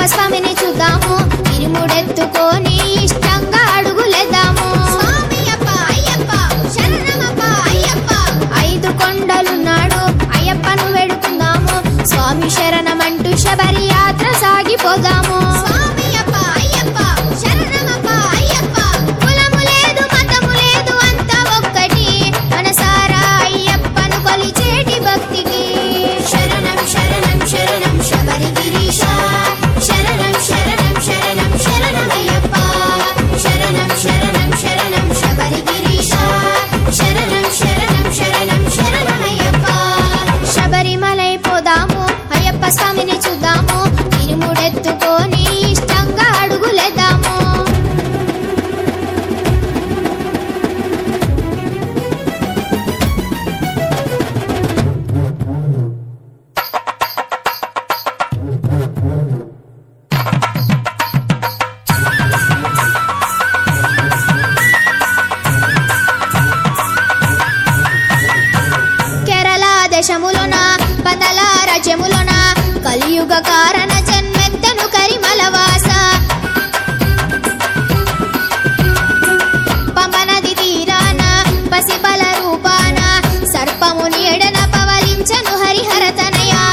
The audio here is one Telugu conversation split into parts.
స్వామిని చూద్దాము ఇరుముడెత్తుకొని ఇష్టంగా అడుగులేద్దాము స్వామి అప్ప అయ్యప్ప శరణమప్ప అయ్యప్ప ఐదు కొండలున్నాడు అయ్యప్పను వేడుకుందాము స్వామి శరణమంటూ శబరి యాత్ర సాగిపోదాము స్వామి అప్ప అయ్యప్ప శరణమప్ప అయ్యప్ప కులము లేదు మతము లేదు అంతా ఒక్కటి మనసారా అయ్యప్పను కొలిచేటి భక్తికి శరణం శరణం శరణం శబరి గిరీశ శరణం శరణం శరణం శరణమయ్యప్ప శరణం శరణం శరణం శబరి గిరీశ శరణం శరణం శరణం శరణమయ్యప్ప శబరిమలై పోదాము అయ్యప్ప స్వామిని చూద్దాము ఇరుముడెత్తుకొని ఇష్టంగా అడుగులేద్దాము కేరళ దేశములోన పదల రాజ్యములోన కలియుగ కారణ జన్మెత్తను కరిమలవాస పమనది తీరాన పసిబల రూపాన సర్పముని ఎడన పవలించను హరిహర తనయా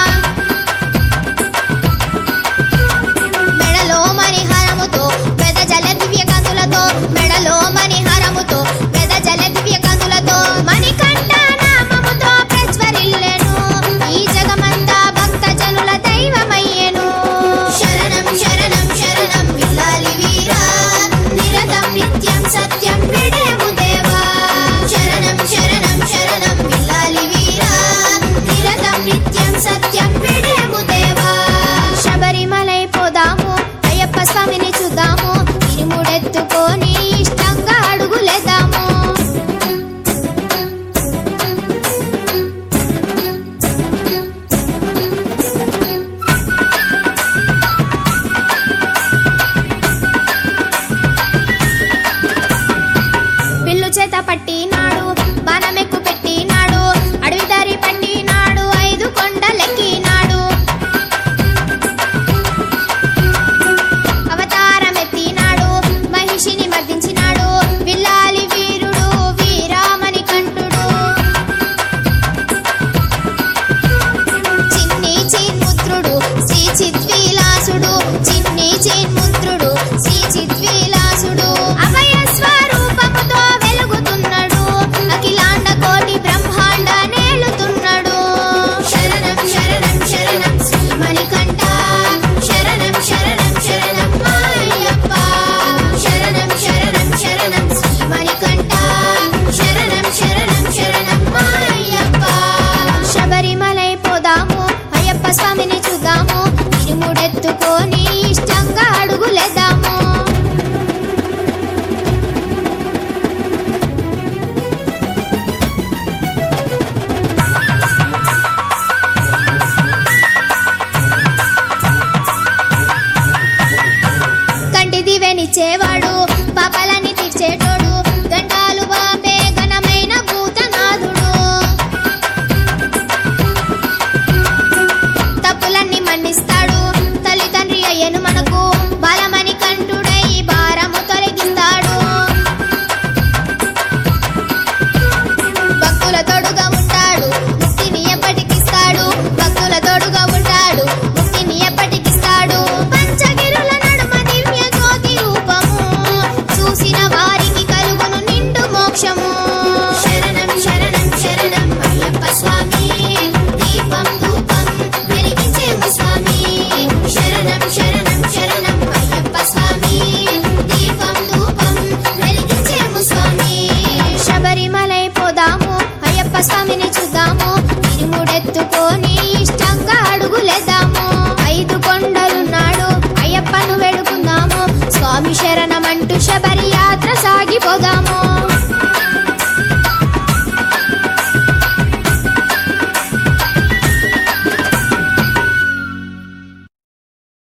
మెడలో మణిహారముతో పెద జల దివ్య కందులతో మెడలో మణిహారముతో పెద జల దివ్య కందులతో మణికంఠ నామముతో ప్రజ్వరిల్లెను ఈ జగమంతా భక్త జనుల దైవమయ్యెను శరణం శరణం శరణం విల్లాలి వీరా నిరతం నిత్యం సత్యం విడయము దేవా శరణం శరణం శరణం విల్లాలి వీరా నిరతం నిత్యం సత్యం విడయము దేవా శబరిమలై పోదాము అయ్యప్ప స్వామిని చూద్దాము ఇరుముడెత్తుకొని ఇష్టంగా అడుగులేద్దాము బిల్లు చేత పట్టినాడు బాణమెక్కు పెట్టినాడు అడవి దారి పట్టినాడు ఐదు కొండలెక్కినాడు అవతారమెత్తినాడు మహిషిని మర్దించినాడు విల్లాలి వీరుడు వీరామణి కంఠుడు చిన్ని చిన్ముద్రుడు శ్రీ చిద్విలాసుడు చిన్ని చిన్ముద్రుడు శ్రీ చిద్విలాసుడు అభయ స్వరూపముతో వెలుగుతున్నాడు అఖిలాండ కోటి బ్రహ్మాండ నేలుతున్నాడు శరణం శరణం శరణం శ్రీమణికంఠ శరణం శరణం శరణం అయ్యప్ప శరణం శరణం శరణం శ్రీమణికంఠ శరణం శరణం శరణం అయ్యప్ప శబరిమలై పోదాము అయ్యప్ప స్వామిని చూద్దాము ఇరుముడెత్తుకొని ఇష్టంగా అడుగులేద్దాము కంటి దివెనిచ్చేవాడు పాపలని తీర్చేటోడు గండాలు బాపే ఘనమైన భూతనాథుడు తప్పులన్నీ మన్నిస్తాడు తల్లిదండ్రి అయ్యను మనకు బాలమణి కంఠుడై భారము తొలగిస్తాడు భక్తుల తోడుగా ఉంటాడు ముక్తిని ఎప్పటికిస్తాడు భక్తుల తోడుగా ఉంటాడు ముక్తిని ఎప్పటికిస్తాడు పంచగిరుల నడుమ దివ్య జ్యోతి రూపము చూసిన వారికి కలుగును నిండు మోక్షము శరణం శరణం శరణం అయ్యప్ప స్వామి దీపం ధూపం వెలిగించేము స్వామి శరణం శరణం శరణం అయ్యప్ప స్వామి దీపం ధూపం వెలిగించేము స్వామి శబరిమలై పోదాము అయ్యప్ప స్వామిని చూద్దాము ఇరుముడెత్తుకొని ఇష్టంగా అడుగులేద్దాము ఐదు కొండలున్నాడు అయ్యప్పను వేడుకుందాము స్వామి శరణమంటూ శబరి యాత్ర సాగిపోదాము